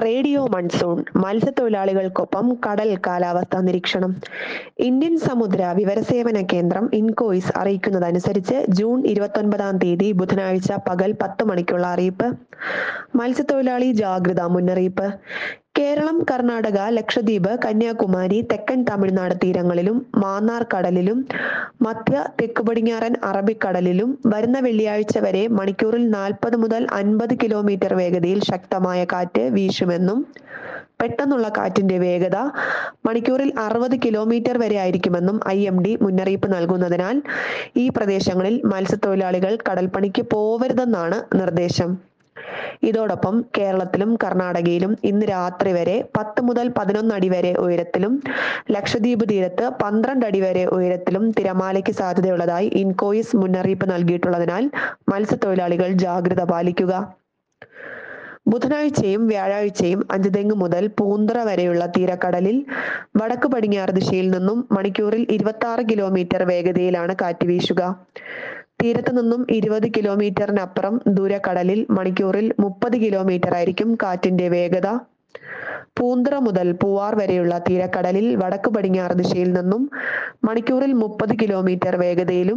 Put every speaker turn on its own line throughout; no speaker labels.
radio monsoon മത്സ്യത്തൊഴിലാളികൾക്കൊപ്പം കടൽ കാലാവസ്ഥാ നിരീക്ഷണം ഇന്ത്യൻ സമുദ്ര വിവരസേവന കേന്ദ്രം ഇൻകോയിസ് അറിയിക്കുന്നതനുസരിച്ച് ജൂൺ ഇരുപത്തൊൻപതാം തീയതി ബുധനാഴ്ച പകൽ പത്ത് മണിക്കുള്ള അറിയിപ്പ് മത്സ്യത്തൊഴിലാളി ജാഗ്രതാ മുന്നറിയിപ്പ് കേരളം കർണാടക ലക്ഷദ്വീപ് കന്യാകുമാരി തെക്കൻ തമിഴ്നാട് തീരങ്ങളിലും മാന്നാർ കടലിലും മധ്യ തെക്ക് പടിഞ്ഞാറൻ അറബിക്കടലിലും വരുന്ന വെള്ളിയാഴ്ച വരെ മണിക്കൂറിൽ നാൽപ്പത് മുതൽ അൻപത് കിലോമീറ്റർ വേഗതയിൽ ശക്തമായ കാറ്റ് വീശുമെന്നും പെട്ടെന്നുള്ള കാറ്റിന്റെ വേഗത മണിക്കൂറിൽ അറുപത് കിലോമീറ്റർ വരെ ആയിരിക്കുമെന്നും ഐ എം ഡി മുന്നറിയിപ്പ് നൽകുന്നതിനാൽ ഈ പ്രദേശങ്ങളിൽ മത്സ്യത്തൊഴിലാളികൾ കടൽപ്പണിക്ക് പോവരുതെന്നാണ് നിർദ്ദേശം ഇതോടൊപ്പം കേരളത്തിലും കർണാടകയിലും ഇന്ന് രാത്രി വരെ പത്ത് മുതൽ പതിനൊന്ന് അടി വരെ ഉയരത്തിലും ലക്ഷദ്വീപ് തീരത്ത് പന്ത്രണ്ട് അടി വരെ ഉയരത്തിലും തിരമാലയ്ക്ക് സാധ്യതയുള്ളതായി ഇൻകോയിസ് മുന്നറിയിപ്പ് നൽകിയിട്ടുള്ളതിനാൽ മത്സ്യത്തൊഴിലാളികൾ ജാഗ്രത പാലിക്കുക ബുധനാഴ്ചയും വ്യാഴാഴ്ചയും അഞ്ചുതെങ്ങ് മുതൽ പൂന്തറ വരെയുള്ള തീരക്കടലിൽ വടക്ക് പടിഞ്ഞാറ് ദിശയിൽ നിന്നും മണിക്കൂറിൽ ഇരുപത്തി ആറ് കിലോമീറ്റർ വേഗതയിലാണ് കാറ്റ് വീശുക തീരത്ത് നിന്നും ഇരുപത് കിലോമീറ്ററിനപ്പുറം ദൂരക്കടലിൽ മണിക്കൂറിൽ മുപ്പത് കിലോമീറ്റർ ആയിരിക്കും കാറ്റിന്റെ വേഗത പൂന്തറ മുതൽ പൂവാർ വരെയുള്ള തീരക്കടലിൽ വടക്ക് പടിഞ്ഞാറ് ദിശയിൽ നിന്നും മണിക്കൂറിൽ മുപ്പത് കിലോമീറ്റർ വേഗതയിലും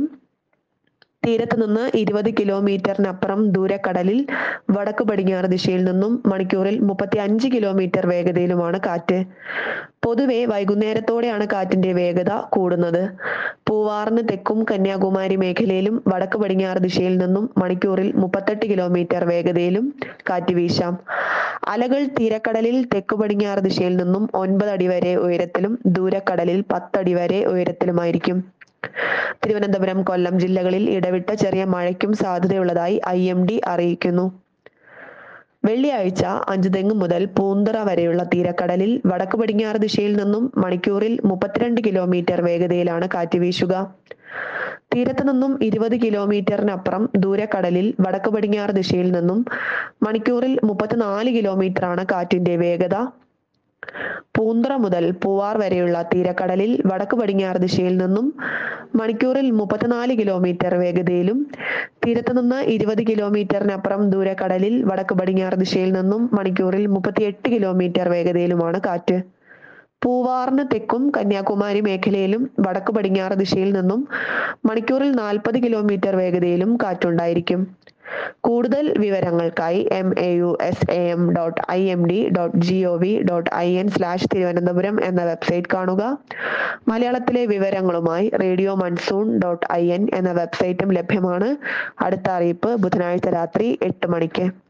തീരത്ത് നിന്ന് ഇരുപത് കിലോമീറ്ററിനപ്പുറം ദൂരക്കടലിൽ വടക്ക് പടിഞ്ഞാറ് ദിശയിൽ നിന്നും മണിക്കൂറിൽ മുപ്പത്തി അഞ്ച് കിലോമീറ്റർ വേഗതയിലുമാണ് കാറ്റ് പൊതുവെ വൈകുന്നേരത്തോടെയാണ് കാറ്റിന്റെ വേഗത കൂടുന്നത് പൂവാറിന് തെക്കും കന്യാകുമാരി മേഖലയിലും വടക്ക് പടിഞ്ഞാറ് ദിശയിൽ നിന്നും മണിക്കൂറിൽ മുപ്പത്തെട്ട് കിലോമീറ്റർ വേഗതയിലും കാറ്റ് വീശാം അലകൾ തീരക്കടലിൽ തെക്ക് പടിഞ്ഞാറ് ദിശയിൽ നിന്നും ഒൻപത് അടി വരെ ഉയരത്തിലും ദൂരക്കടലിൽ പത്തടി വരെ ഉയരത്തിലുമായിരിക്കും തിരുവനന്തപുരം കൊല്ലം ജില്ലകളിൽ ഇടവിട്ട ചെറിയ മഴയ്ക്കും സാധ്യതയുള്ളതായി ഐ എം ഡി അറിയിക്കുന്നു വെള്ളിയാഴ്ച അഞ്ചുതെങ്ങ് മുതൽ പൂന്തറ വരെയുള്ള തീരക്കടലിൽ വടക്ക് പടിഞ്ഞാറ് ദിശയിൽ നിന്നും മണിക്കൂറിൽ മുപ്പത്തിരണ്ട് കിലോമീറ്റർ വേഗതയിലാണ് കാറ്റ് വീശുക തീരത്ത് നിന്നും ഇരുപത് കിലോമീറ്ററിനപ്പുറം ദൂരക്കടലിൽ വടക്ക് പടിഞ്ഞാറ് ദിശയിൽ നിന്നും മണിക്കൂറിൽ മുപ്പത്തിനാല് കിലോമീറ്ററാണ് കാറ്റിന്റെ വേഗത പൂന്തറ മുതൽ പൂവാർ വരെയുള്ള തീരക്കടലിൽ വടക്ക് പടിഞ്ഞാറ് ദിശയിൽ നിന്നും മണിക്കൂറിൽ മുപ്പത്തിനാല് കിലോമീറ്റർ വേഗതയിലും തീരത്ത് നിന്ന് ഇരുപത് കിലോമീറ്ററിനപ്പുറം ദൂരക്കടലിൽ വടക്ക് പടിഞ്ഞാറ് ദിശയിൽ നിന്നും മണിക്കൂറിൽ മുപ്പത്തിയെട്ട് കിലോമീറ്റർ വേഗതയിലുമാണ് കാറ്റ് പൂവാറിന് തെക്കും കന്യാകുമാരി മേഖലയിലും വടക്ക് പടിഞ്ഞാറ് ദിശയിൽ നിന്നും മണിക്കൂറിൽ നാൽപ്പത് കിലോമീറ്റർ വേഗതയിലും കാറ്റുണ്ടായിരിക്കും കൂടുതൽ വിവരങ്ങൾക്കായി M A U S A M dot I M D dot G O V dot I N slash Thiruvananthapuram എന്ന വെബ്സൈറ്റ് കാണുക മലയാളത്തിലെ വിവരങ്ങളുമായി radio monsoon dot I N എന്ന വെബ്സൈറ്റും ലഭ്യമാണ് അടുത്ത അറിയിപ്പ് ബുധനാഴ്ച രാത്രി എട്ട് മണിക്ക്